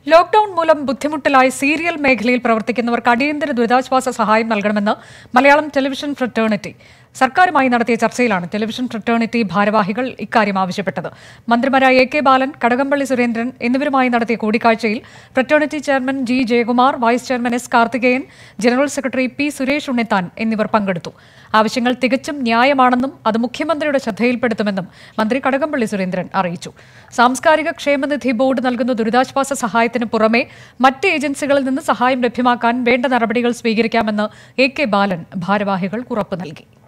lockdown മൂലം ബുദ്ധിമുട്ടിലായി serial മേഖലയിൽ പ്രവർത്തിക്കുന്നവർക്ക് അടിയന്തര ദുരിതാശ്വാസ സഹായം നൽകണമെന്ന് മലയാളം ടെലിവിഷൻ ഫ്രട്ടേണിറ്റി സർക്കാരുമായി നടത്തിയ ചർച്ചയിലാണ് ടെലിവിഷൻ ഫ്രട്ടേണിറ്റി ഭാരവാഹികൾ ഇക്കാര്യം ആവശ്യപ്പെട്ടത് മന്ത്രിമാരായ എ കെ ബാലൻ കടകംപള്ളി സുരേന്ദ്രൻ എന്നിവരുമായി നടത്തിയ കൂടിക്കാഴ്ചയിൽ fraternity chairman G Jayakumar vice chairman S Karthikeyan general secretary P Suresh Unnithan എന്നിവർ പങ്കെടുത്തു ആവശ്യങ്ങൾ തികച്ചും ന്യായമാണെന്നും അത് മുഖ്യമന്ത്രിയുടെ ശ്രദ്ധയിൽപ്പെടുത്തുമെന്നും മന്ത്രി കടകംപള്ളി സുരേന്ദ്രൻ അറിയിച്ചു സാംസ്കാരിക ക്ഷേമനിധി ബോർഡ് നൽകുന്ന ദുരിതാശ്വാസ സഹായത്തിന് പുറമെ മറ്റ് ഏജൻസികളിൽ നിന്ന് സഹായം ലഭ്യമാക്കാൻ വേണ്ട നടപടികൾ സ്വീകരിക്കാമെന്ന് എ കെ ബാലൻ ഭാരവാഹികൾക്ക് ഉറപ്പ് നൽകി